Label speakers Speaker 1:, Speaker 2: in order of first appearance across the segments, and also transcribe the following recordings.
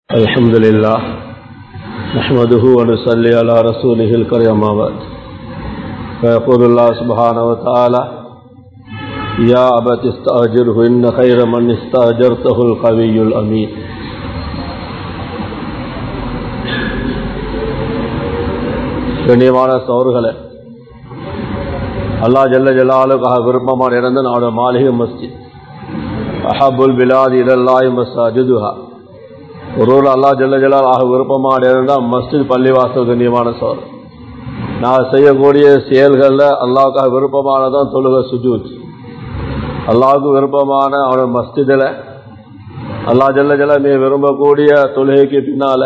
Speaker 1: الحمد لله نحمده ونصلي على رسوله الكريم بعد فيقول الله سبحانه وتعالى يا أبت استأجره إن خير من استأجرته القوي الأمين கண்ணியமான சோர்களே அல்லா ஜல்ல ஜலாலுக்காக விருப்பமான இறந்த நாடு மாளிகை மஸ்ஜித் அஹபுல் பிலாதி இடல்லாய் மஸ்ஜிதுஹா ஒரு ஊர் அல்லா ஜல்ல ஜலால் ஆக விருப்பமான இருந்தால் மஸ்ஜித் பள்ளிவாசல் கண்ணியமான சோர் நான் செய்யக்கூடிய செயல்களில் அல்லாவுக்காக விருப்பமானதான் தொழுக சுஜூத் அல்லாவுக்கு விருப்பமான அவனோட மஸ்ஜிதில் அல்லா ஜல்ல ஜல நீ விரும்பக்கூடிய தொழுகைக்கு பின்னால்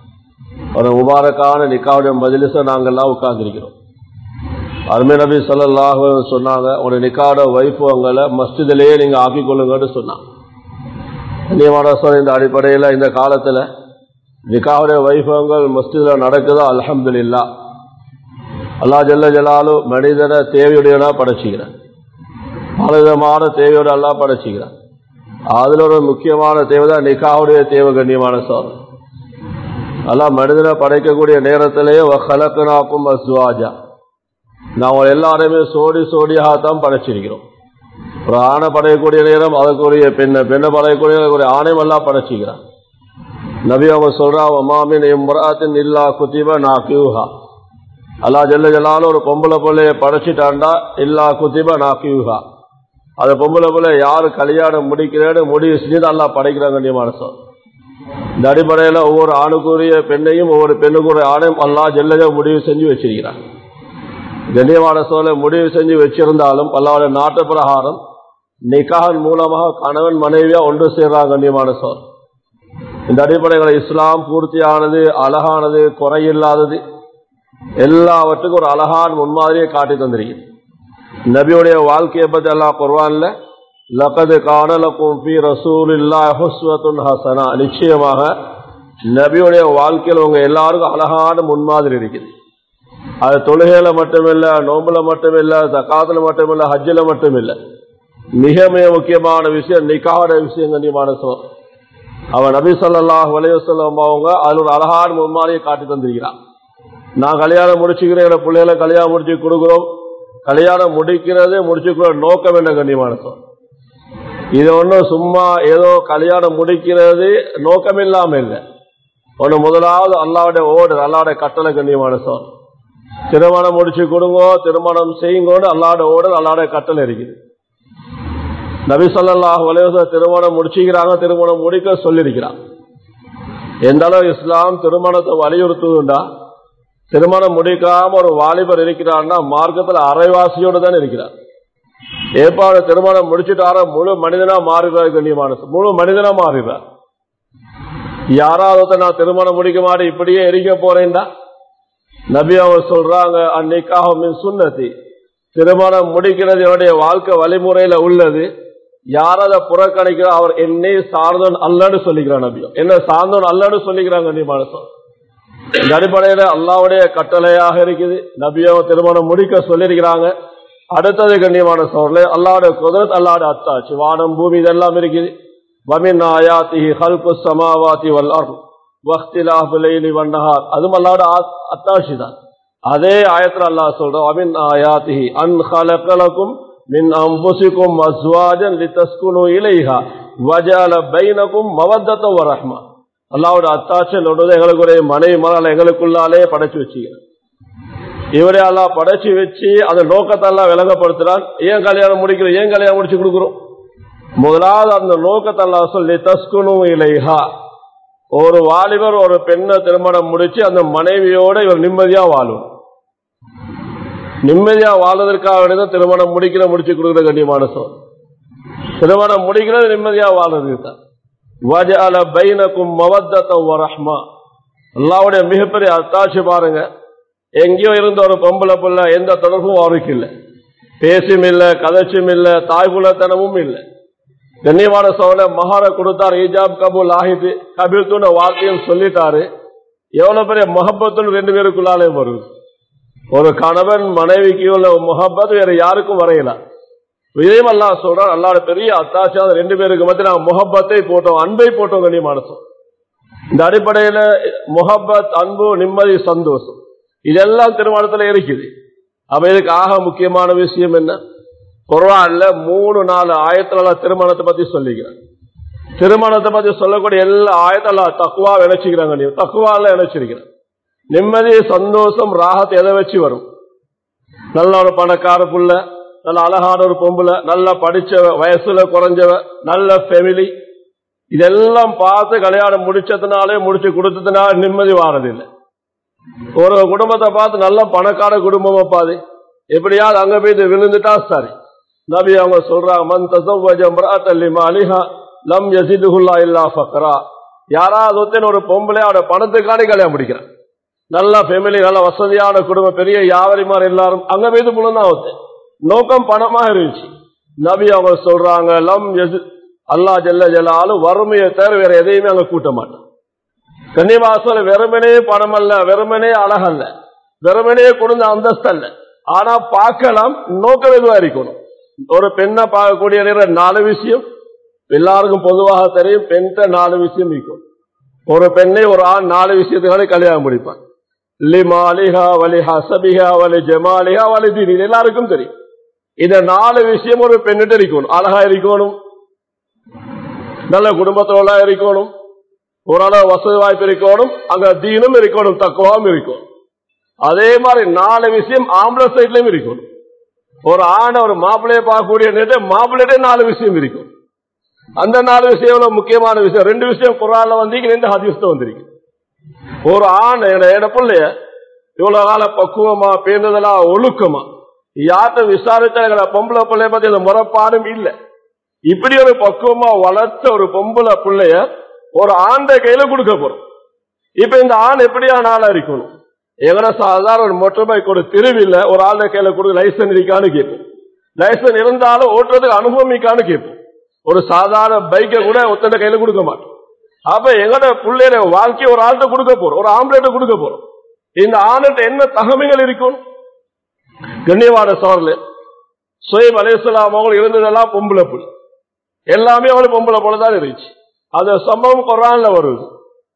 Speaker 1: ஒரு முபாரக்கான நிக்காவுடைய மஜிலிஸை நாங்கள்லாம் உட்கார்ந்துருக்கிறோம் அருமை நபி சொல்லல்லாஹ் சொன்னாங்க உடைய நிக்காவோட வைஃபுவங்களை மஸ்ஜிதிலேயே நீங்கள் ஆக்கிக் கொள்ளுங்கன்னு சொன்னாங்க கண்ணியமான சொல் இந்த அடிப்படையில் இந்த காலத்தில் நிக்காவுடைய வைபவங்கள் மஸ்ஜிதில் நடக்குதோ அலமதுல்லா அல்லா ஜல்ல ஜலாலு மனிதனை தேவையுடையனா படைச்சிக்கிறேன் பலவிதமான தேவையோடு எல்லாம் படைச்சிக்கிறேன் அதில் ஒரு முக்கியமான தேவை தான் நிக்காவுடைய தேவை கண்ணியமான சொல் அல்லா மனிதனை படைக்கக்கூடிய நேரத்திலேயே கலக்கனாக்கும் அஸ்வாஜா நாம் எல்லாருமே சோடி சோடியாகத்தான் படைச்சிருக்கிறோம் ஒரு ஆணை படையக்கூடிய நேரம் அதுக்குரிய பெண்ணை பெண்ணை படையக்கூடிய ஒரு ஆணையம் எல்லாம் படைச்சிக்கிறான் நபி அவங்க சொல்றா அம்மாமின் இம்ராத்தின் இல்லா குத்திப நான் கியூஹா அல்லா ஜல்ல ஜலாலும் ஒரு பொம்பளை பிள்ளைய படைச்சிட்டாண்டா இல்லா குத்திப நான் கியூஹா அந்த பொம்பளை பிள்ளை யாரு கல்யாணம் முடிக்கிறேன்னு முடிவு செஞ்சு அல்லா படைக்கிறாங்க கண்ணியமான சொல் இந்த அடிப்படையில் ஒவ்வொரு ஆணுக்குரிய பெண்ணையும் ஒவ்வொரு பெண்ணுக்குரிய ஆணையும் அல்லா ஜெல்லஜ முடிவு செஞ்சு வச்சிருக்கிறான் கண்ணியமான சோலை முடிவு செஞ்சு வச்சிருந்தாலும் அல்லாவுடைய நாட்டு பிரகாரம் நிகான் மூலமாக கணவன் மனைவியா ஒன்று சேர்றாங்க கண்ணியமான சோல் இந்த அடிப்படைகளை இஸ்லாம் பூர்த்தியானது அழகானது குறையில்லாதது எல்லாவற்றுக்கும் ஒரு அழகான முன்மாதிரியை காட்டி தந்திருக்கிறது நபியுடைய வாழ்க்கையை பற்றி எல்லாம் குர்வான்ல லகது காணலக்கும் பி ரசூல் இல்லா ஹுஸ்வத்துன் ஹசனா நிச்சயமாக நபியுடைய வாழ்க்கையில் உங்க எல்லாருக்கும் அழகான முன்மாதிரி இருக்குது அது தொழுகையில மட்டுமில்ல நோம்புல மட்டுமில்ல தக்காத்துல மட்டுமில்ல ஹஜ்ஜில மட்டுமில்ல மிக மிக முக்கியமான விஷயம் நிக்காட விஷயம் கண்ணியமான சொல் அவன் நபி சொல்லாஹ் வலையுசல்லம் அவங்க அதில் ஒரு அழகான முன்மாதிரியை காட்டி தந்திருக்கிறான் நான் கல்யாணம் முடிச்சுக்கிறேன் பிள்ளைகளை கல்யாணம் முடிச்சு கொடுக்குறோம் கல்யாணம் முடிக்கிறது முடிச்சுக்கிற நோக்கம் என்ன கண்ணியமான சொல் இது ஒன்றும் சும்மா ஏதோ கல்யாணம் முடிக்கிறது நோக்கம் இல்லாம இல்லை ஒன்று முதலாவது அல்லாவுடைய ஓடு அல்லாவுடைய கட்டளை கண்ணியமான சொல் திருமணம் முடிச்சு கொடுங்கோ திருமணம் செய்யுங்கோன்னு அல்லாட ஓடல் அல்லாட கட்டளை இருக்குது நபி சொல்லாஹ் வலைவச திருமணம் முடிச்சுக்கிறாங்க திருமணம் முடிக்க சொல்லியிருக்கிறான் எந்த அளவு இஸ்லாம் திருமணத்தை வலியுறுத்துதுண்டா திருமணம் முடிக்காம ஒரு வாலிபர் இருக்கிறார்னா மார்க்கத்தில் அரைவாசியோடு தான் இருக்கிறார் ஏற்பாடு திருமணம் முடிச்சுட்டார முழு மனிதனா மாறுகிறார் கண்ணியமான முழு மனிதனா மாறுகிறார் யாராவது நான் திருமணம் முடிக்க மாட்டேன் இப்படியே எரிக்க போறேன்டா நபி அவர் சொல்றாங்க அன்னைக்காக மின் சுண்ணத்தி திருமணம் முடிக்கிறது என்னுடைய வாழ்க்கை வழிமுறையில உள்ளது யாராத புறக்கணிக்கிற அவர் என்னை சார்ந்தவன் அல்லன்னு சொல்லிக்கிறான் நபியோ என்ன சார்ந்தவன் அல்லன்னு சொல்லிக்கிறாங்க நீ மனசம் இந்த அடிப்படையில அல்லாவுடைய கட்டளையாக இருக்குது நபியோ திருமணம் முடிக்க சொல்லியிருக்கிறாங்க அடுத்தது கண்ணியமான சோழல அல்லாவுடைய குதிரத் அல்லாவுடைய அத்தாச்சு வானம் பூமி இதெல்லாம் இருக்குது வமின் ஆயாத்தி ஹல்கு சமாவாத்தி வல்லார் அதுவும் அல்லாவோட அத்தாட்சி தான் அதே ஆயத்தில் அல்லாஹ் சொல்றோம் அமின் ஆயாத்திஹி அன் ஹலகலக்கும் மின் அம்புசிக்கும் அஸ்வாஜன் லிதஸ்குனு இலைஹா வஜால பைனக்கும் மவத்தத்த வரஹ்மா அல்லாவோட அத்தாட்சியில் ஒன்று எங்களுக்கு ஒரு மனைவி மகள் எங்களுக்குள்ளாலே படைச்சு வச்சுக்கிறேன் இவரே எல்லாம் படைச்சு வச்சு அந்த நோக்கத்தெல்லாம் விளங்கப்படுத்துறான் ஏன் கல்யாணம் முடிக்கிறோம் ஏன் கல்யாணம் முடிச்சு கொடுக்குறோம் முதலாவது அந்த நோக்கத்தெல்லாம் சொல்லி தஸ்குனு இலைஹா ஒரு வாலிபர் ஒரு பெண்ணை திருமணம் முடிச்சு அந்த மனைவியோட இவர் நிம்மதியா வாழும் நிம்மதியா வாழ்வதற்காக வேண்டியதான் திருமணம் முடிக்கிற முடிச்சு கொடுக்குற கண்ணியமான சொல் திருமணம் முடிக்கிறது நிம்மதியா வாழ்றது தான் வஜால பைனக்கும் மவத்தம் வரஹ்மா அல்லாவுடைய மிகப்பெரிய அத்தாட்சி பாருங்க எங்கேயோ இருந்த ஒரு பொம்பளை பிள்ளை எந்த தொடர்பும் அவருக்கு இல்லை பேசும் இல்லை கதைச்சும் இல்லை தாய்குலத்தனமும் இல்லை கண்ணியமான சோழ மகார கொடுத்தார் ஈஜாப் கபூல் ஆகிது கபில்துன வார்த்தையும் சொல்லிட்டாரு எவ்வளவு பெரிய முகப்பத்துன்னு ரெண்டு பேருக்குள்ளாலே வருது ஒரு கணவன் மனைவிக்கு உள்ள முகப்பத் வேற யாருக்கும் வரையல இதையும் அல்லா சொல்றான் அல்லாட பெரிய அத்தாட்சி ரெண்டு பேருக்கு மத்திய நாங்கள் முகப்பத்தை போட்டோம் அன்பை போட்டோம் கண்ணியமான சொல் இந்த அடிப்படையில முகப்பத் அன்பு நிம்மதி சந்தோஷம் இதெல்லாம் திருமணத்துல இருக்குது அப்ப இதுக்கு ஆக முக்கியமான விஷயம் என்ன குர்ஆன்ல மூணு நாலு ஆயத்துல திருமணத்தை பத்தி சொல்லிக்கிறேன் திருமணத்தை பத்தி சொல்லக்கூடிய எல்லா ஆயத்தெல்லாம் தக்குவா இணைச்சிக்கிறாங்க நீ தக்குவால இணைச்சிருக்கிறேன் நிம்மதி சந்தோஷம் ராகத்தை எதை வச்சு வரும் நல்ல ஒரு பணக்கார புள்ள நல்ல அழகான ஒரு பொம்புல நல்லா படிச்சவ வயசுல குறைஞ்சவ நல்ல ஃபேமிலி இதெல்லாம் பார்த்து கல்யாணம் முடிச்சதுனாலே முடிச்சு கொடுத்ததுனால நிம்மதி வாரதில்லை ஒரு குடும்பத்தை பார்த்து நல்ல பணக்கார குடும்பமா பாது எப்படியாவது அங்க போய் விழுந்துட்டா சரி நபி அவங்க சொல்றாங்க மன் தசவ்வஜ இம்ராஅத்தன் லிமாலிஹா லம் யஸிதுஹுல்லா இல்லா ஃபக்ரா யாராவது ஒருத்தன் ஒரு பொம்பளை அவட பணத்துக்காண்டி கல்யாணம் முடிக்கிறான் நல்ல ஃபேமிலி நல்ல வசதியான குடும்பம் பெரிய வியாபாரிமார் எல்லாரும் அங்க போய் புலந்தான் ஒருத்தன் நோக்கம் பணமா இருந்துச்சு நபி அவங்க சொல்றாங்க லம் யஸி அல்லாஹ் ஜல்ல ஜலாலும் வறுமையை தவிர வேற எதையுமே அங்க கூட்ட மாட்டான் கன்னிவாசல் வெறுமனே பணம் அல்ல வெறுமனே அழகல்ல வெறுமனே கொடுந்த அந்தஸ்து அல்ல ஆனா பார்க்கலாம் நோக்கம் எதுவா இருக்கணும் ஒரு பெண்ணை பார்க்கக்கூடிய நேரம் நாலு விஷயம் எல்லாருக்கும் பொதுவாக தெரியும் பெண்கிட்ட நாலு விஷயம் இருக்கும் ஒரு பெண்ணை ஒரு ஆண் நாலு விஷயத்துக்கான கல்யாணம் முடிப்பான் லி மாலிகா வலி ஹசபிகா வலி ஜமாலிகா வலி தீன் இது எல்லாருக்கும் தெரியும் இந்த நாலு விஷயம் ஒரு பெண்ணிட்ட இருக்கணும் அழகா இருக்கணும் நல்ல குடும்பத்தோட இருக்கணும் ஓரளவு வசதி வாய்ப்பு இருக்கணும் அங்க தீனும் இருக்கணும் தக்குவாவும் இருக்கணும் அதே மாதிரி நாலு விஷயம் ஆம்பளை சைட்லயும் இருக்கணும் ஒரு ஆணை ஒரு மாப்பிள்ளைய பார்க்கக்கூடிய நேரத்தை மாப்பிள்ளையே நாலு விஷயம் இருக்கும் அந்த நாலு விஷயம் எவ்வளவு முக்கியமான விஷயம் ரெண்டு விஷயம் குரான்ல வந்தீங்க ரெண்டு ஹதீஸ்ல வந்திருக்கு ஒரு ஆண் எட பிள்ளைய இவ்வளவு கால பக்குவமா பேர்ந்ததெல்லா ஒழுக்கமா யார்கிட்ட விசாரிச்சா எங்களை பொம்பளை பிள்ளைய பத்தி அந்த முறைப்பாடும் இல்லை இப்படி ஒரு பக்குவமா வளர்த்த ஒரு பொம்பளை பிள்ளைய ஒரு ஆண்ட கையில கொடுக்க போறோம் இப்ப இந்த ஆண் எப்படியான ஆளா இருக்கணும் எங்கன சாதாரண ஒரு மோட்டர் பைக் ஒரு தெருவில் ஒரு ஆண்ட கையில கொடுக்க லைசன்ஸ் இருக்கான்னு கேட்போம் லைசன்ஸ் இருந்தாலும் ஓட்டுறதுக்கு அனுபவமிக்கான்னு கேட்போம் ஒரு சாதாரண பைக்கை கூட ஒத்தண்ட கையில கொடுக்க மாட்டோம் அப்ப எங்கட பிள்ளைய வாழ்க்கை ஒரு ஆள்கிட்ட கொடுக்க போறோம் ஒரு ஆம்பளைட்ட கொடுக்க போறோம் இந்த ஆணுட்ட என்ன தகமைகள் இருக்கும் கண்ணியவாட சோர்ல சுயம் அலேஸ்லாம் அவங்க இருந்ததெல்லாம் பொம்பளை புல் எல்லாமே அவளுக்கு பொம்பளை போலதான் இருந்துச்சு அந்த சம்பவம் குரான்ல வருது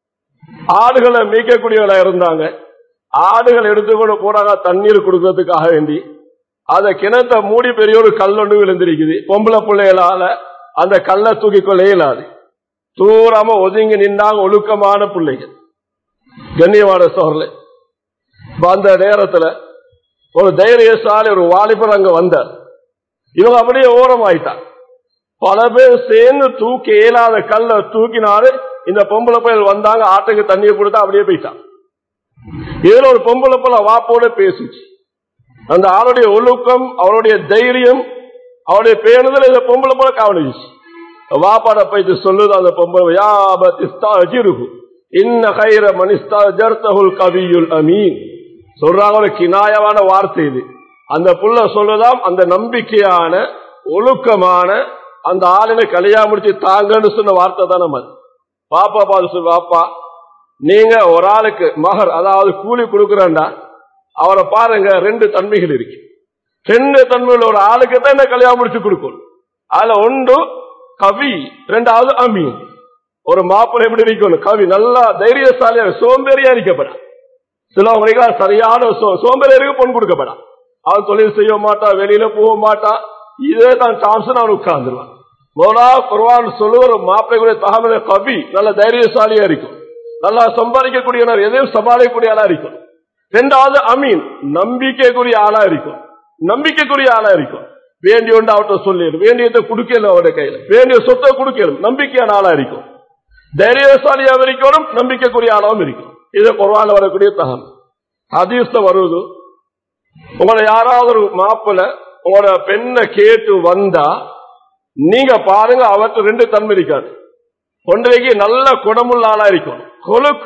Speaker 1: ஆடுகளை மீட்கக்கூடியவளா இருந்தாங்க ஆடுகள் எடுத்துக்கொண்டு போறாங்க தண்ணீர் கொடுக்கறதுக்காக வேண்டி அத கிணத்தை மூடி பெரிய ஒரு கல் ஒன்று விழுந்திருக்குது பொம்பளை பிள்ளைகளால அந்த கல்லை தூக்கி கொள்ள இயலாது தூராம ஒதுங்கி நின்றாங்க ஒழுக்கமான பிள்ளைகள் கண்ணியமான சோர்ல அந்த நேரத்துல ஒரு தைரியசாலி ஒரு வாலிபர் அங்க வந்தார் இவங்க அப்படியே ஓரம் ஆயிட்டான் பல பேர் சேர்ந்து தூக்கி இயலாத கல்ல தூக்கினாரு இந்த பொம்பளை பயல் வந்தாங்க ஆட்டுக்கு தண்ணியை கொடுத்தா அப்படியே போயிட்டான் இதுல ஒரு பொம்பளை பல வாப்போட பேசிச்சு அந்த ஆளுடைய ஒழுக்கம் அவருடைய தைரியம் அவருடைய பேணுதல் இந்த பொம்பளை போல கவனிச்சு வாப்பாட போயிட்டு சொல்லுது அந்த பொம்பளை யாபத்திஸ்தாஜிருகு இன்ன கைர மனிஸ்தா ஜர்த்தகுல் கவியுல் அமீன் சொல்றாங்க ஒரு கினாயமான வார்த்தை இது அந்த புள்ள சொல்லுதாம் அந்த நம்பிக்கையான ஒழுக்கமான அந்த ஆளினை கல்யாணம் முடிச்சு தாங்கன்னு சொன்ன வார்த்தை தான் நம்ம பாப்பா பாது சொல்லு பாப்பா நீங்க ஒரு ஆளுக்கு மகர் அதாவது கூலி கொடுக்குறேன்டா அவரை பாருங்க ரெண்டு தன்மைகள் இருக்கு ரெண்டு தன்மையில் ஒரு ஆளுக்கு தான் என்ன கல்யாணம் முடிச்சு கொடுக்கணும் அதுல ஒன்று கவி ரெண்டாவது அமீன் ஒரு மாப்பிள்ளை எப்படி இருக்கணும் கவி நல்லா தைரியசாலியா சோம்பேறியா இருக்கப்படா சிலவங்களுக்கு சரியான சோம்பேறியருக்கு பொண்ணு கொடுக்கப்படா அவன் தொழில் செய்ய மாட்டான் வெளியில போக மாட்டான் இதே தான் சான்ஸ் அவன் உட்கார்ந்துருவான் மோனா குர்வான் சொல்லுவார் மாப்பிள்ளைக்குரிய தகவல கவி நல்ல தைரியசாலியா இருக்கும் நல்லா சம்பாதிக்கக்கூடியவர் எதையும் சமாளிக்கக்கூடிய ஆளா இருக்கும் ரெண்டாவது அமீன் நம்பிக்கைக்குரிய ஆளா இருக்கும் நம்பிக்கைக்குரிய ஆளா இருக்கும் வேண்டிய ஒன்று அவர்கிட்ட சொல்லிடும் வேண்டியதை கொடுக்கல அவருடைய கையில வேண்டிய சொத்தை கொடுக்கலும் நம்பிக்கையான ஆளா இருக்கும் தைரியசாலியாக இருக்கணும் நம்பிக்கைக்குரிய ஆளாவும் இருக்கும் இது குர்வான வரக்கூடிய தகவல் ஹதீஸ்ல வருவது உங்களை யாராவது ஒரு மாப்பிள்ள உங்களோட பெண்ணை கேட்டு வந்தா நீங்க பாருங்க அவற்றை ரெண்டு தன்மை இருக்காது ஒன்றைக்கு நல்ல குணமுள்ள ஆளா இருக்கும் கொலுக்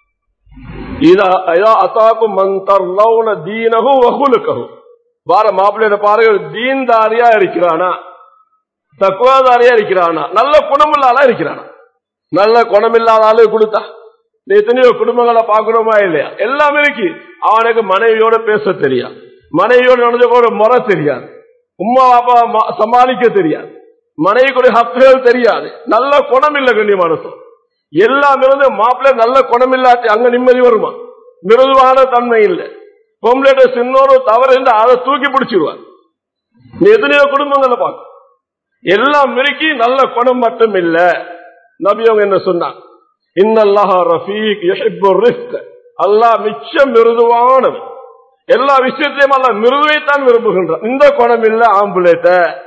Speaker 1: அத்தாக்கும் மந்தர்லவுன தீனகும் வகுலுக்கவும் வார மாப்பிள்ளையோட பாருங்க தீன்தாரியா இருக்கிறானா தக்குவாதாரியா இருக்கிறானா நல்ல குணமுள்ள ஆளா இருக்கிறானா நல்ல குணமில்லாத ஆளு கொடுத்தா எத்தனையோ குடும்பங்களை பாக்குறோமா இல்லையா எல்லாமே இருக்கு அவனுக்கு மனைவியோட பேச தெரியாது மனைவியோட நடந்த கூட முறை தெரியாது உமா பாப்பா சமாளிக்க தெரியாது மனைவிக்குடைய ஹக்குகள் தெரியாது நல்ல குணம் இல்லை கண்ணியமான சொல் எல்லா மிருது மாப்பிள்ளை நல்ல குணம் இல்லாட்டி அங்க நிம்மதி வருமா மிருதுவான தன்மை இல்லை பொம்பளைட்ட சின்னோரு தவறு இருந்து அதை தூக்கி பிடிச்சிருவார் நீ எத்தனையோ குடும்பங்களை பார்க்க எல்லாம் மிருக்கி நல்ல குணம் மட்டும் இல்ல நபி அவங்க என்ன சொன்னாங்க இன்னல்லாஹ் ரஃபீக் யுஹிப்பு ரிஸ்க் அல்லாஹ் மிச்சம் மிருதுவானவன் எல்லா விஷயத்தையும் அல்ல மிருதுவைத்தான் விரும்புகின்றான் இந்த குணம் இல்ல ஆம்புலேட்ட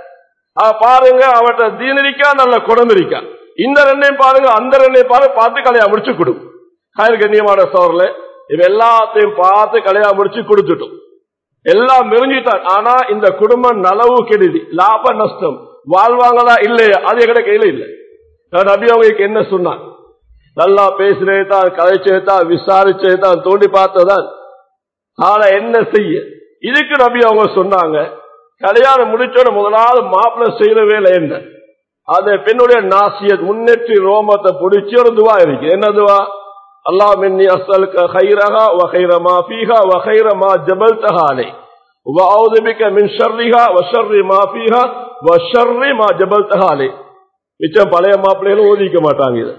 Speaker 1: பாருங்க அவட்ட தீனிரிக்கா நல்ல குணம் இருக்கா இந்த ரெண்டையும் பாருங்க அந்த ரெண்டையும் பாரு பார்த்து கலையா முடிச்சு கொடு கயிறு கண்ணியமான சோர்ல இவ எல்லாத்தையும் பார்த்து கலையா முடிச்சு கொடுத்துட்டோம் எல்லாம் மெரிஞ்சிட்டான் ஆனா இந்த குடும்பம் நலவு கெடுதி லாப நஷ்டம் வாழ்வாங்களா இல்லையா அது எங்கட கையில இல்லை நபி அவங்களுக்கு என்ன சொன்னான் நல்லா பேசுறே தான் கதைச்சே தான் விசாரிச்சே தான் தோண்டி பார்த்ததான் ஆனா என்ன செய்ய இதுக்கு நபி அவங்க சொன்னாங்க கல்யாணம் முடிச்சோட முதலாவது மாப்பிள்ள செய்யற வேலை என்ன அந்த பெண்ணுடைய நாசியத் முன்னேற்றி ரோமத்தை பிடிச்சி ஒரு துவா இருக்கு என்ன துவா அல்லாஹ் மின்னி அஸ்அலுக கைரஹா வ கைர மா ஃபீஹா வ கைர மா ஜபல்தஹா அலை வ அஊது பிக மின் ஷர்ரிஹா வ ஷர்ரி மா ஃபீஹா வ ஷர்ரி மா ஜபல்தஹா அலை மிச்சம் பழைய மாப்பிள்ளைகளும் ஓதிக்க மாட்டாங்க இது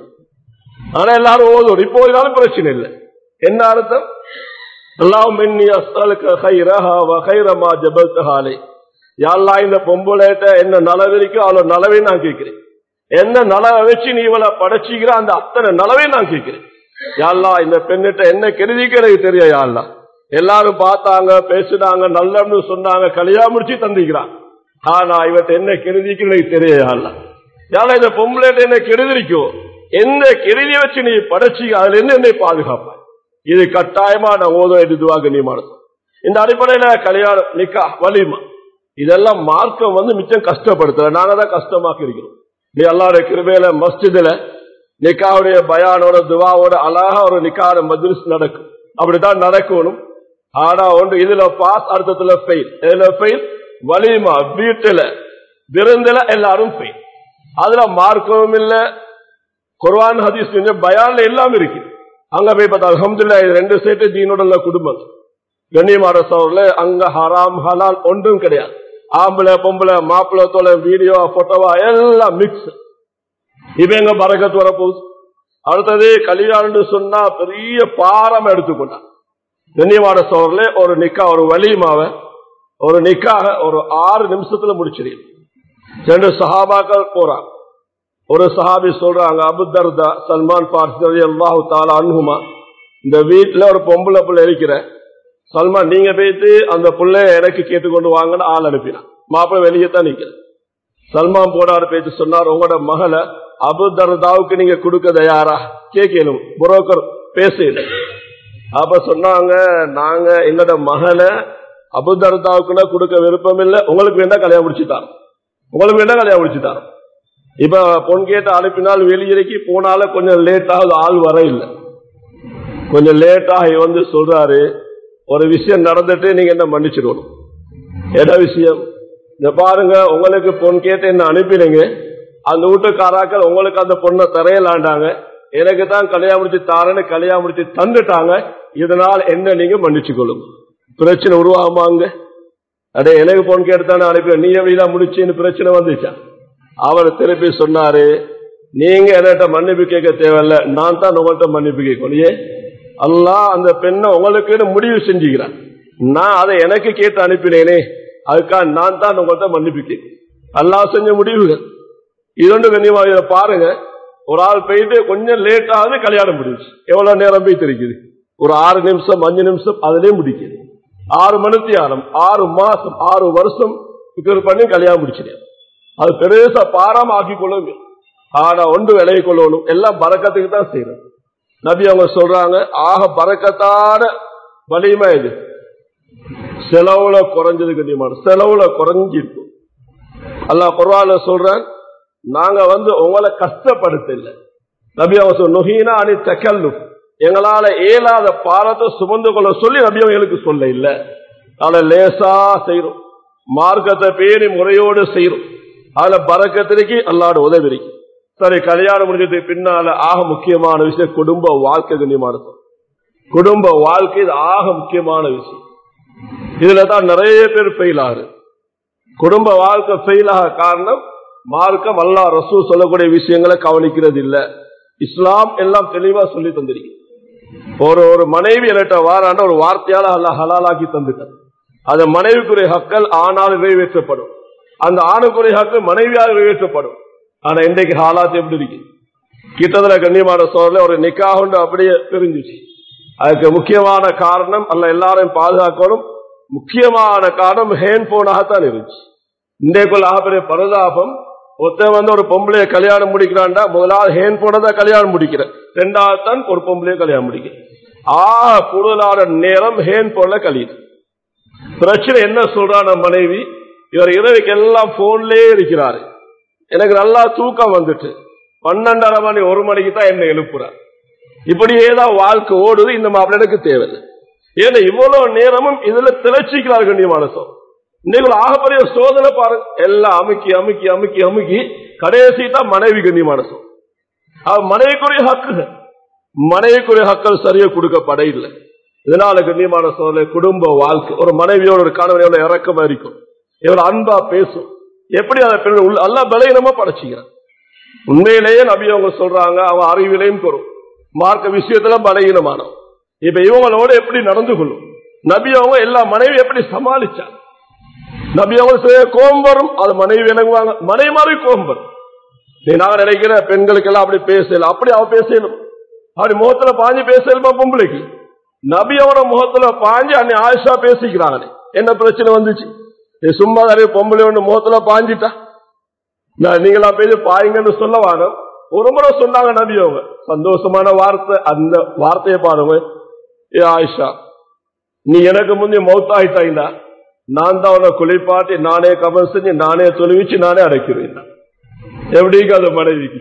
Speaker 1: ஆனா எல்லாரும் ஓதும் இப்போ ஓதினாலும் பிரச்சனை இல்லை என்ன அர்த்தம் அல்லாஹ் மின்னி அஸ்அலுக கைரஹா வ கைர மா ஜபல்தஹா அலை யாழ்லா இந்த பொம்பளைட்ட என்ன நலவிரிக்கோ அவ்வளவு நலவை நான் கேட்கிறேன் என்ன நலவை வச்சு நீ இவளை படைச்சிக்கிற அந்த அத்தனை நலவை நான் கேட்கிறேன் யாழ்லா இந்த பெண்ணிட்ட என்ன கெடுதிக்கு எனக்கு தெரியும் யாழ்லா எல்லாரும் பார்த்தாங்க பேசினாங்க நல்லன்னு சொன்னாங்க கல்யாணம் முடிச்சு தந்திக்கிறான் ஆனா இவட்ட என்ன கெடுதிக்கு எனக்கு தெரியும் யாழ்லா யாழ்லா இந்த பொம்பளைட்ட என்ன கெடுதிரிக்கோ எந்த கெடுதியை வச்சு நீ படைச்சி அதுல என்ன என்னை பாதுகாப்பாய் இது கட்டாயமா நான் ஓத இதுவாக நீ மாறும் இந்த அடிப்படையில கல்யாணம் நிக்கா வலிமா இதெல்லாம் மார்க்கம் வந்து மிச்சம் கஷ்டப்படுத்தல நாங்க தான் கஷ்டமாக்கி இருக்கிறோம் நீ அல்லாவுடைய கிருபையில மஸ்ஜிதுல நிக்காவுடைய பயானோட துவாவோட அழகா ஒரு நிக்காட மஜ்லிஸ் நடக்கும் அப்படித்தான் நடக்கணும் ஆனா ஒன்று இதுல பாஸ் அர்த்தத்துல ஃபெயில் இதுல ஃபெயில் வலிமா வீட்டுல விருந்துல எல்லாரும் ஃபெயில் அதுல மார்க்கவும் இல்ல குர்வான் ஹதீஸ் பயான்ல எல்லாம் இருக்கு அங்க போய் பார்த்தா அலமதுல்லா இது ரெண்டு சேர்த்து தீனோட குடும்பம் கண்ணியமான சோர்ல அங்க ஹராம் ஹலால் ஒன்றும் கிடையாது ஆம்பளை பொம்பளை மாப்பிள்ளை தோலை வீடியோ போட்டோவா எல்லாம் மிக்ஸ் இப்ப எங்க பறக்கத்து வரப்போகுது அடுத்தது கல்யாணம் சொன்னா பெரிய பாரம் எடுத்துக்கொண்டான் கண்ணியமான சோர்ல ஒரு நிக்கா ஒரு வலிமாவ ஒரு நிக்காக ஒரு ஆறு நிமிஷத்துல முடிச்சிருக்கேன் ரெண்டு சஹாபாக்கள் போறாங்க ஒரு சஹாபி சொல்றாங்க அபுதர்தா சல்மான் பார்சி அல்லாஹு தாலா அன்ஹுமா இந்த வீட்டுல ஒரு பொம்பளை பிள்ளை இருக்கிற சல்மான் நீங்க போயிட்டு அந்த பிள்ளைய எனக்கு கேட்டுக்கொண்டு வாங்கன்னு ஆள் அனுப்பினான் மாப்பிள்ளை வெளியே தான் நிக்கிறேன் சல்மான் போடாரு பேச்சு சொன்னார் உங்களோட மகளை அபுதர்தாவுக்கு நீங்க கொடுக்க தயாரா கேட்கணும் புரோக்கர் பேசல அப்ப சொன்னாங்க நாங்க எங்களோட மகளை அபுதர்தாவுக்குன்னா கொடுக்க விருப்பம் இல்லை உங்களுக்கு வேண்டாம் கல்யாணம் முடிச்சுட்டார் உங்களுக்கு வேண்டாம் கல்யாணம் முடிச்சுட்டார் இப்ப பொன் கேட்டு அனுப்பினால் வெளியிறக்கி போனால கொஞ்சம் லேட் ஆகுது ஆள் வர இல்லை கொஞ்சம் லேட்டாக வந்து சொல்றாரு ஒரு விஷயம் நடந்துட்டு நீங்க என்ன மன்னிச்சிடணும் என்ன விஷயம் இந்த பாருங்க உங்களுக்கு பொன் கேட்டு என்ன அனுப்பினீங்க அந்த வீட்டுக்காராக்கள் உங்களுக்கு அந்த பொண்ணை தரையலாண்டாங்க எனக்கு தான் கல்யாணம் முடிச்சு தாரேன்னு கல்யாணம் முடிச்சு தந்துட்டாங்க இதனால் என்ன நீங்க மன்னிச்சு கொள்ளுங்க பிரச்சனை உருவாகுமாங்க அடே எனக்கு பொன் கேட்டு தானே அனுப்பி நீ எப்படிதான் முடிச்சுன்னு பிரச்சனை வந்துச்சா அவர் திருப்பி சொன்னாரு நீங்க என்கிட்ட மன்னிப்பு கேட்க தேவையில்ல நான் தான் உங்கள்கிட்ட மன்னிப்பு கேட்கணும் ஏன் அல்லாஹ் அந்த பெண்ணை உங்களுக்கு முடிவு செஞ்சுக்கிறான் நான் அதை எனக்கு கேட்டு அனுப்பினேனே அதுக்காக நான் தான் உங்கள்கிட்ட மன்னிப்பு கேட்கிறேன் அல்லாஹ் செஞ்ச முடிவுகள் இரண்டு கண்ணியமா இதை பாருங்க ஒரு ஆள் போயிட்டு கொஞ்சம் லேட் ஆகுது கல்யாணம் முடிஞ்சு எவ்வளவு நேரம் போயிட்டு இருக்குது ஒரு ஆறு நிமிஷம் அஞ்சு நிமிஷம் அதிலே முடிக்குது ஆறு மணித்தி ஆரம் ஆறு மாசம் ஆறு வருஷம் பிக்கர் பண்ணி கல்யாணம் முடிச்சிட்டேன் அது பெருசா பாராம ஆக்கி கொள்ளுங்க ஆனா ஒன்று விலகி கொள்ளணும் எல்லாம் பறக்கத்துக்கு தான் செய்யணும் நபி அவங்க சொல்றாங்க ஆக பறக்கத்தான வலிமை இது செலவுல குறைஞ்சது கண்டிப்பான செலவுல குறைஞ்சிருக்கும் அல்லாஹ் குர்ஆன்ல சொல்றேன் நாங்க வந்து உங்களை கஷ்டப்படுத்த இல்லை நபி அவங்க சொல் நுஹீனா அணி தக்கல்லு எங்களால இயலாத பாரத்தை சுமந்து கொள்ள சொல்லி நபி அவங்களுக்கு சொல்ல இல்ல அதனால லேசா செய்யறோம் மார்க்கத்தை பேணி முறையோடு செய்யறோம் அதுல பறக்கத்திற்கு அல்லாட உதவி இருக்கு சரி கல்யாணம் முடிஞ்சதுக்கு பின்னால ஆக முக்கியமான விஷயம் குடும்ப வாழ்க்கை கண்ணியமானது குடும்ப வாழ்க்கை இது ஆக முக்கியமான விஷயம் இதுல தான் நிறைய பேர் ஃபெயில் ஆகுது குடும்ப வாழ்க்கை ஃபெயில் ஆக காரணம் மார்க்கம் அல்லா ரசூ சொல்லக்கூடிய விஷயங்களை கவனிக்கிறது இல்ல இஸ்லாம் எல்லாம் தெளிவா சொல்லி தந்திருக்கு ஒரு ஒரு மனைவி என்கிட்ட வாராண்ட ஒரு வார்த்தையால அல்ல ஹலாலாக்கி தந்துட்டார் அந்த மனைவிக்குரிய ஹக்கள் ஆனால் நிறைவேற்றப்படும் அந்த ஆணுக்குரிய ஹக்கள் மனைவியால் நிறைவேற்றப்படும் ஆனா இன்றைக்கு ஹாலாத் எப்படி இருக்கு கிட்டத்துல கண்ணியமான சோழல ஒரு நிக்காக அப்படியே தெரிஞ்சுச்சு அதுக்கு முக்கியமான காரணம் அல்ல எல்லாரையும் பாதுகாக்கணும் முக்கியமான காரணம் ஹேண்ட் போனாகத்தான் இருந்துச்சு இன்றைக்குள்ள ஆகப்பெரிய பரதாபம் ஒருத்தன் வந்து ஒரு பொம்பளைய கல்யாணம் முடிக்கிறான்டா முதலாவது ஹேண்ட் போனை தான் கல்யாணம் முடிக்கிறேன் ரெண்டாவது தான் ஒரு பொம்பளைய கல்யாணம் முடிக்கிறேன் ஆ கூடுதலான நேரம் ஹேண்ட் போன்ல கழியுது பிரச்சனை என்ன சொல்றான் மனைவி இவர் இரவுக்கு எல்லாம் போன்லயே இருக்கிறாரு எனக்கு நல்லா தூக்கம் வந்துட்டு பன்னெண்டரை மணி ஒரு மணிக்கு தான் என்ன எழுப்புறார் இப்படியே தான் வாழ்க்கை ஓடுது இந்த மாப்பிள்ளனுக்கு தேவையில்லை ஏன்னா இவ்வளவு நேரமும் இதுல திளைச்சிக்கிறார் கண்ணியமான சோ இன்னைக்கு ஒரு ஆகப்பெரிய சோதனை பாருங்க எல்லாம் அமுக்கி அமுக்கி அமுக்கி அமுக்கி கடைசி தான் மனைவி கண்ணியமான சோ அவ மனைவிக்குரிய ஹக்குகள் மனைவிக்குரிய ஹக்கள் சரியா கொடுக்கப்பட இல்லை இதனால கண்ணியமான சோதனை குடும்ப வாழ்க்கை ஒரு மனைவியோட ஒரு கணவன் எவ்வளவு இறக்கமா இருக்கும் எவ்வளவு அன்பா பேசும் எப்படி அதை பெண் உள்ள அல்ல பலகீனமா படைச்சிக்கிறான் உண்மையிலேயே நபி அவங்க சொல்றாங்க அவன் அறிவிலையும் பெறும் மார்க்க விஷயத்துல பலகீனமானவன் இப்ப இவங்களோட எப்படி நடந்து கொள்ளும் நபி அவங்க எல்லா மனைவி எப்படி சமாளிச்சா நபி அவங்க செய்ய கோபம் வரும் அது மனைவி விளங்குவாங்க மனைவி மாதிரி கோபம் வரும் நீ நாங்க நினைக்கிற பெண்களுக்கு எல்லாம் அப்படி பேசல அப்படி அவ பேசணும் அப்படி முகத்துல பாஞ்சு பேசலுமா பொம்பளைக்கு நபி அவட முகத்துல பாஞ்சு அன்னை ஆயிஷா பேசிக்கிறாங்க என்ன பிரச்சனை வந்துச்சு நீ சும்மா நிறைய பொம்பளை ஒண்ணு முகத்துல பாஞ்சிட்டா நான் நீங்களா பேசி பாயுங்கன்னு சொல்ல வாங்க ஒரு முறை சொன்னாங்க நபி அவங்க சந்தோஷமான வார்த்தை அந்த வார்த்தையை பாருங்க ஏ ஆயிஷா நீ எனக்கு முந்தைய மௌத்தாயிட்டாயினா நான் தான் உன்னை குளிப்பாட்டி நானே கமல் செஞ்சு நானே தொழுவிச்சு நானே அடைக்கிறேன் எப்படிங்க அது மனைவிக்கு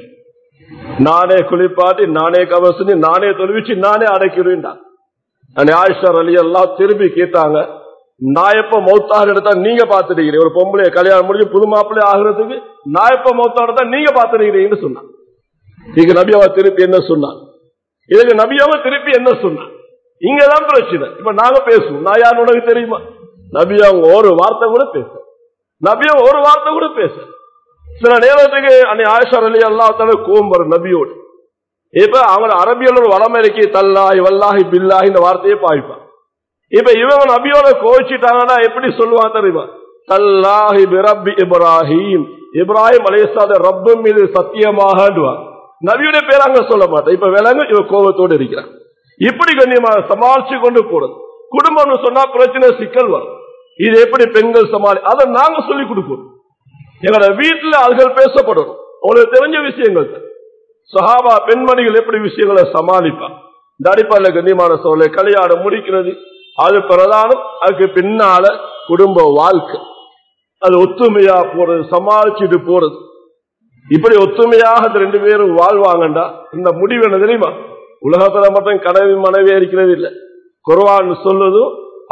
Speaker 1: நானே குளிப்பாட்டி நானே கமல் செஞ்சு நானே தொழுவிச்சு நானே அடைக்கிறேன் ஆயிஷா அலி எல்லாம் திரும்பி கேட்டாங்க நான் எப்ப மௌத்தாக எடுத்தா நீங்க பாத்துட்டீங்க ஒரு பொம்பளைய கல்யாணம் முடிஞ்சு புது மாப்பிள்ளை ஆகுறதுக்கு நான் எப்ப மௌத்தாக எடுத்தா நீங்க பாத்துட்டீங்கன்னு சொன்னான் இங்க நபியாவா திருப்பி என்ன சொன்னான் இதுக்கு நபியாவா திருப்பி என்ன சொன்னான் இங்கதான் பிரச்சனை இப்ப நாங்க பேசுவோம் நான் யார் உனக்கு தெரியுமா நபி அவங்க ஒரு வார்த்தை கூட பேச நபி அவங்க ஒரு வார்த்தை கூட பேச சில நேரத்துக்கு அன்னை ஆயிஷா அலி அல்லா தலை கோம் வரும் நபியோடு இப்ப அவங்க அரபியல் ஒரு வளமை இருக்கி தல்லாஹி வல்லாஹி பில்லாஹி இந்த வார்த்தையை பாய்ப்பான் இப்ப இவங்க நபியோட கோச்சிட்டாங்கன்னா எப்படி சொல்லுவாங்க தெரியுமா தல்லாஹி பிரபி இப்ராஹிம் இப்ராஹிம் அலையாத ரப்பு மீது சத்தியமாக நபியுடைய பேர் அங்க சொல்ல மாட்டேன் இப்ப விலங்கு இவ கோபத்தோடு இருக்கிறான் இப்படி கண்ணியமாக சமாளிச்சு கொண்டு போறது குடும்பம்னு சொன்னா பிரச்சனை சிக்கல் வரும் இது எப்படி பெண்கள் சமாளி அதை நாங்க சொல்லி கொடுக்கணும் எங்களோட வீட்டுல அதுகள் பேசப்படணும் உங்களுக்கு தெரிஞ்ச விஷயங்கள் சஹாபா பெண்மணிகள் எப்படி விஷயங்களை சமாளிப்பான் இந்த அடிப்படையில் கண்ணியமான சோழலை கல்யாணம் முடிக்கிறது அது பிரதானம் அதுக்கு பின்னால குடும்ப வாழ்க்கை அது ஒத்துமையா போறது சமாளிச்சுட்டு போறது இப்படி ஒத்துமையாக அந்த ரெண்டு பேரும் வாழ்வாங்கண்டா இந்த முடிவு என்ன தெரியுமா உலகத்துல மட்டும் கனவு மனைவி இருக்கிறது இல்லை குர்வான் சொல்லுதும்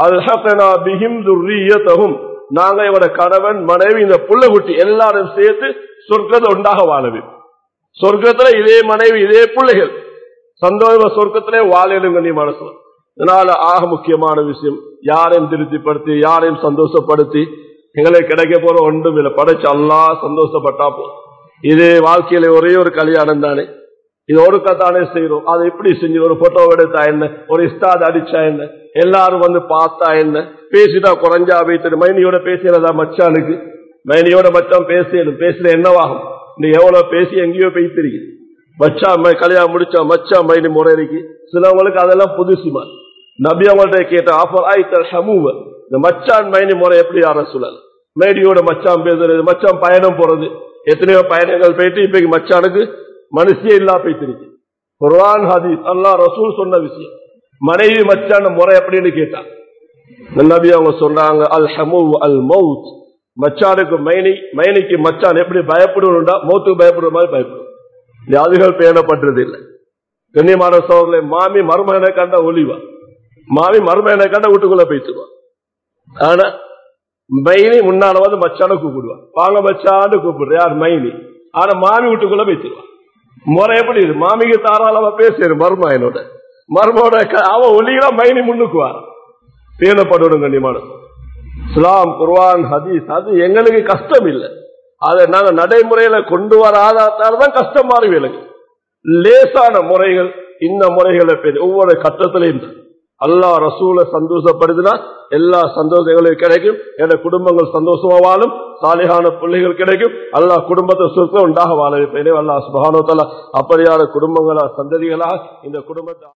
Speaker 1: துர்ரியத்தகும் நாங்க இவட கணவன் மனைவி இந்த புள்ள குட்டி எல்லாரும் சேர்த்து சொர்க்கத்தை உண்டாக வாழவே சொர்க்கத்துல இதே மனைவி இதே பிள்ளைகள் சந்தோஷ சொர்க்கத்திலே வாழையிலும் கண்ணியமான சொல்ல இதனால ஆக முக்கியமான விஷயம் யாரையும் திருப்திப்படுத்தி யாரையும் சந்தோஷப்படுத்தி எங்களுக்கு கிடைக்க போற ஒன்றும் இல்லை படைச்சு அல்லா சந்தோஷப்பட்டா போதும் இது வாழ்க்கையில ஒரே ஒரு கல்யாணம் தானே இது ஒருக்கத்தானே செய்யறோம் அதை எப்படி செஞ்சு ஒரு போட்டோ எடுத்தா என்ன ஒரு இஸ்தாத் அடிச்சா என்ன எல்லாரும் வந்து பார்த்தா என்ன பேசிட்டா குறைஞ்சா வைத்து மைனியோட பேசுறதா மச்சானுக்கு மைனியோட மச்சான் பேசணும் பேசுற என்னவாகும் இந்த எவ்வளவு பேசி எங்கேயோ பேசிருக்கு மச்சா கல்யாணம் முடிச்சா மச்சா மைனி முறை இருக்கு சிலவங்களுக்கு அதெல்லாம் புதுசுமா நபி அவங்கள்ட்ட கேட்ட ஆஃபர் ஆயிட்டர் ஹமூவ இந்த மச்சான் மைனி முறை எப்படி யார சொல்லல மேடியோட மச்சான் பேசுறது மச்சான் பயணம் போறது எத்தனையோ பயணங்கள் போயிட்டு இப்ப மச்சானுக்கு மனுஷியே இல்லா போயிட்டு குர்வான் ஹதீஸ் அல்லா ரசூல் சொன்ன விஷயம் மனைவி மச்சான் முறை அப்படின்னு கேட்டான் நபி அவங்க சொல்றாங்க அல் ஹமூ அல் மவுத் மச்சானுக்கு மைனி மைனிக்கு மச்சான் எப்படி பயப்படுவா மௌத்துக்கு பயப்படுற மாதிரி பயப்படும் வியாதிகள் பேணப்பட்டது இல்லை கண்ணியமான சோழர்களை மாமி மருமகனை கண்ட ஒளிவா மாமி மருமகனை கண்ட வீட்டுக்குள்ள போயிட்டுருவா ஆனா மைனி முன்னால வந்து மச்சான கூப்பிடுவா வாங்க மச்சான்னு கூப்பிடுற யார் மைனி ஆனா மாமி வீட்டுக்குள்ள போயிட்டுருவா முறை எப்படி இது மாமிக்கு தாராளமா பேசுற மருமகனோட மருமோட அவ ஒளிகளா மைனி முன்னுக்குவார் பேணப்படணும் கண்ணியமான இஸ்லாம் குர்வான் ஹதீஸ் அது எங்களுக்கு கஷ்டம் இல்லை அதை நாங்க நடைமுறையில கொண்டு வராதான் தான் கஷ்டம் மாறி விலங்கு லேசான முறைகள் இந்த முறைகளை பேர் ஒவ்வொரு கட்டத்திலையும் அல்லாஹ் ரசூலை சந்தோஷப்படுத்தினா எல்லா சந்தோஷங்களும் கிடைக்கும் என குடும்பங்கள் சந்தோஷமா வாழும் சாலிகான பிள்ளைகள் கிடைக்கும் அல்லாஹ் குடும்பத்தை சுருக்கம் உண்டாக வாழ வைப்பேன் அல்லாஹ் சுபானோ அப்படியான குடும்பங்களா சந்ததிகளா இந்த குடும்பத்தை